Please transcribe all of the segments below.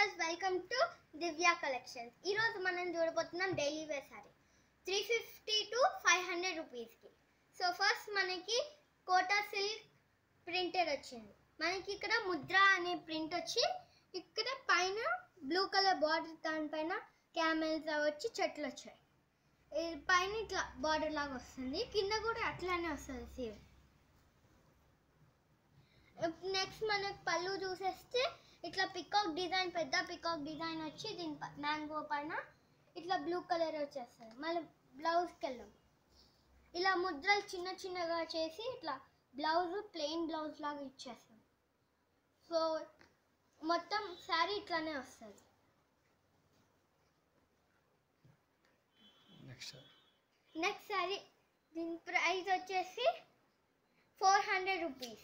viewers welcome to Divya collections ఈరోజు మనం చూడబోతున్నాం daily wear sari three fifty to five hundred రూపీస్కి సో ఫస్ట్ మనకి కోటా సిల్క్ ప్రింటెడ్ వచ్చింది మనకి ఇక్కడ ముద్ర అనే ప్రింట్ వచ్చి ఇక్కడ పైన బ్లూ కలర్ బార్డర్ దానిపైన క్యామెల్స్ అవి వచ్చి చెట్లు వచ్చాయి ఇది పైన ఇట్లా బార్డర్ లాగా వస్తుంది కింద కూడా అట్లానే వస్తుంది సేమ్ నెక్స్ట్ మనకు పళ్ళు చూసేస్తే ఇట్లా పికాక్ డిజైన్ పెద్ద పికాక్ డిజైన్ వచ్చి దీని మ్యాంగో పైన ఇట్లా బ్లూ కలర్ వచ్చేస్తుంది మళ్ళీ బ్లౌజ్కి వెళ్ళాం ఇలా ముద్రలు చిన్న చిన్నగా చేసి ఇట్లా బ్లౌజ్ ప్లెయిన్ బ్లౌజ్ లాగా ఇచ్చేస్తాం సో మొత్తం శారీ ఇట్లానే వస్తుంది నెక్స్ట్ నెక్స్ట్ శారీ దీని ప్రైస్ వచ్చేసి four hundred rupees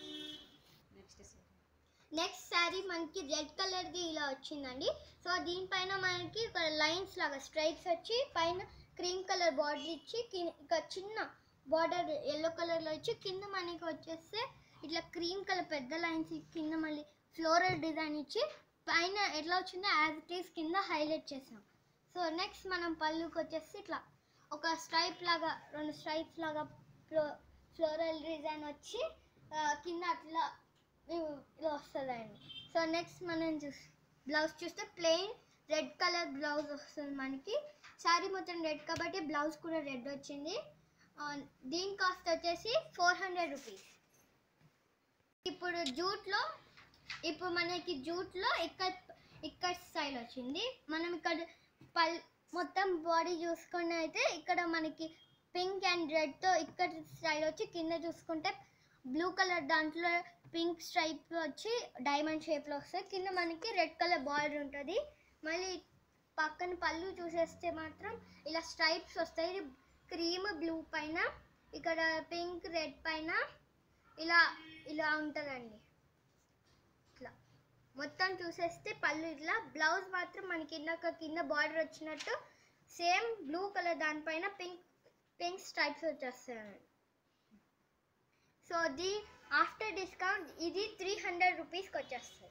next sari మనకి రెడ్ కలర్ది ఇలా వచ్చిందండి సో దీనిపైన మనకి ఇక్కడ లైన్స్ లాగా స్ట్రైప్స్ వచ్చి పైన క్రీమ్ కలర్ బార్డర్ ఇచ్చి కి- ఇక చిన్న బార్డర్ ఎల్లో కలర్లో ఇచ్చి కింద మనకి వచ్చేస్తే ఇట్లా క్రీమ్ కలర్ పెద్ద లైన్స్ కింద మళ్ళీ ఫ్లోరల్ డిజైన్ ఇచ్చి పైన ఎట్లా వచ్చిందో యాజ్ ఇట్ ఈస్ కింద హైలైట్ చేసాం సో నెక్స్ట్ మనం పళ్ళుకి వచ్చేసి ఇట్లా ఒక స్ట్రైప్ లాగా రెండు స్ట్రైప్స్ లాగా ఫ్లో ఫ్లోరల్ డిజైన్ వచ్చి ఆ, కింద అట్లా ఇ- ఇలా వస్తుందండి సో నెక్స్ట్ మనం చూస్ బ్లౌజ్ చూస్తే ప్లెయిన్ రెడ్ కలర్ బ్లౌజ్ వస్తుంది మనకి శారీ మొత్తం రెడ్ కాబట్టి బ్లౌజ్ కూడా రెడ్ వచ్చింది ఆ, దీని కాస్ట్ వచ్చేసి ఫోర్ హండ్రెడ్ రూపీస్ ఇప్పుడు జూట్లో ఇప్పుడు మనకి జూట్లో ఇక్కడ ఇక్కడ స్టైల్ వచ్చింది మనం ఇక్కడ పల్ మొత్తం బాడీ చూసుకుని అయితే ఇక్కడ మనకి పింక్ అండ్ రెడ్తో ఇక్కడ స్టైల్ వచ్చి కింద చూసుకుంటే బ్లూ కలర్ దాంట్లో పింక్ స్ట్రైప్ వచ్చి డైమండ్ షేప్లో వస్తుంది కింద మనకి రెడ్ కలర్ బార్డర్ ఉంటుంది మళ్ళీ పక్కన పళ్ళు చూసేస్తే మాత్రం ఇలా స్ట్రైప్స్ వస్తాయి ఇది క్రీమ్ బ్లూ పైన ఇక్కడ పింక్ రెడ్ పైన ఇలా ఇలా ఉంటుందండి ఇట్లా మొత్తం చూసేస్తే పళ్ళు ఇట్లా బ్లౌజ్ మాత్రం మనకి ఇందాక కింద బార్డర్ వచ్చినట్టు సేమ్ బ్లూ కలర్ దానిపైన పింక్ పింక్ స్ట్రైప్స్ వచ్చేస్తాయి సో ది ఆఫ్టర్ డిస్కౌంట్ ఇది త్రీ హండ్రెడ్ రూపీస్కి వచ్చేస్తుంది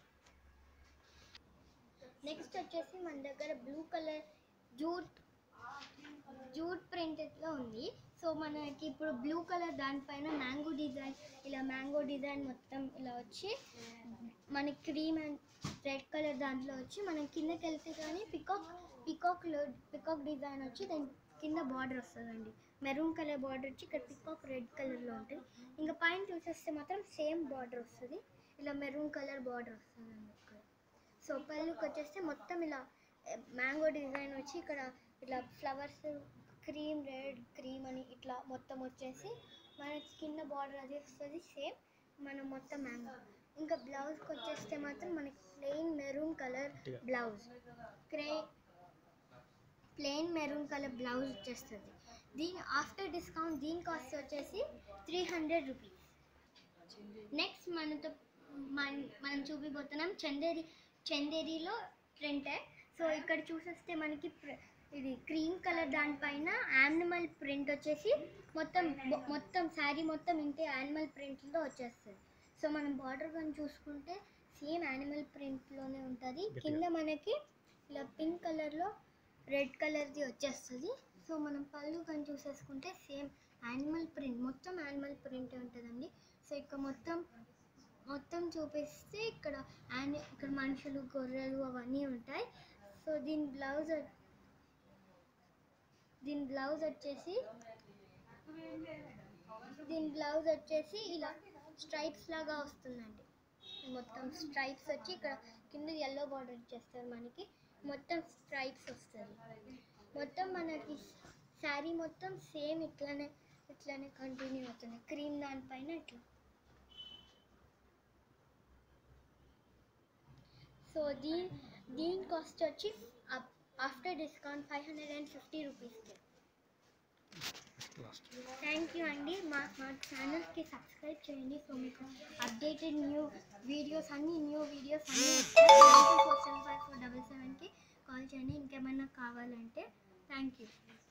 నెక్స్ట్ వచ్చేసి మన దగ్గర బ్లూ కలర్ జూట్ జూట్ ప్రింటెడ్లో ఉంది సో మనకి ఇప్పుడు బ్లూ కలర్ దానిపైన మ్యాంగో డిజైన్ ఇలా మ్యాంగో డిజైన్ మొత్తం ఇలా వచ్చి మనకి క్రీమ్ అండ్ రెడ్ కలర్ దాంట్లో వచ్చి మనం కిందకి వెళ్తే కానీ పికాక్ పికాక్లో పికాక్ డిజైన్ వచ్చి దాని కింద బార్డర్ వస్తుందండి మెరూన్ కలర్ బార్డర్ వచ్చి ఇక్కడ పికాక్ రెడ్ కలర్లో ఉంటుంది ఇంకా పైన చూసేస్తే మాత్రం సేమ్ బార్డర్ వస్తుంది ఇలా మెరూన్ కలర్ బార్డర్ వస్తుందండి ఇక్కడ సో పళ్ళుకి వచ్చేస్తే మొత్తం ఇలా మ్యాంగో డిజైన్ వచ్చి ఇక్కడ ఇట్లా ఫ్లవర్స్ క్రీమ్ రెడ్ క్రీమ్ అని ఇట్లా మొత్తం వచ్చేసి మనకి కింద బార్డర్ అది వస్తుంది సేమ్ మనం మొత్తం మ్యాంగో ఇంకా బ్లౌజ్కి వచ్చేస్తే మాత్రం మనకి ప్లెయిన్ మెరూన్ కలర్ బ్లౌజ్ క్రే ప్లెయిన్ మెరూన్ కలర్ బ్లౌజ్ వచ్చేస్తుంది దీని ఆఫ్టర్ డిస్కౌంట్ దీని కాస్ట్ వచ్చేసి త్రీ హండ్రెడ్ రూపీస్ నెక్స్ట్ మనతో మన మనం చూపిపోతున్నాం చందేరి చందేరిలో ప్రింటెడ్ సో ఇక్కడ చూసేస్తే మనకి ప్ర- ఇది క్రీమ్ కలర్ దానిపైన యానిమల్ ప్రింట్ వచ్చేసి మొత్తం బొ- మొత్తం శారీ మొత్తం ఇంటే యానిమల్ ప్రింట్లో వచ్చేస్తుంది సో మనం బార్డర్ కానీ చూసుకుంటే సేమ్ యానిమల్ ప్రింట్లోనే ఉంటుంది కింద మనకి ఇలా పింక్ కలర్లో రెడ్ కలర్ది వచ్చేస్తుంది సో మనం పళ్ళు కానీ చూసేసుకుంటే సేమ్ యానిమల్ ప్రింట్ మొత్తం యానిమల్ ప్రింట్ ఉంటుందండి సో ఇక్కడ మొత్తం మొత్తం చూపిస్తే ఇక్కడ యాని ఇక్కడ మనుషులు గొర్రెలు అవన్నీ ఉంటాయి సో దీని బ్లౌజ్ వ- దీని బ్లౌజ్ వచ్చేసి దీని బ్లౌజ్ వచ్చేసి ఇలా స్ట్రైప్స్ లాగా వస్తుందండి మొత్తం స్ట్రైప్స్ వచ్చి ఇక్కడ కింద ఎల్లో బార్డర్ ఇచ్చేస్తారు మనకి మొత్తం స్ట్రైప్స్ వస్తుంది మొత్తం మనకి శారీ మొత్తం సేమ్ ఇట్లానే ఇట్లానే కంటిన్యూ అవుతుంది క్రీమ్ దానిపైన ఇట్లా సో దీని దీని కాస్ట్ వచ్చి after discount five hundred and fifty రూపీస్కి లాస్ట్ థ్యాంక్ యూ అండి మా మా ఛానల్కి సబ్స్క్రైబ్ చేయండి సో మీకు అప్డేటెడ్ న్యూ వీడియోస్ అన్ని న్యూ వీడియోస్ అన్నీ వస్తాయి four seven five four double సెవెన్కి కాల్ చేయండి ఇంకేమైనా కావాలంటే థ్యాంక్ యూ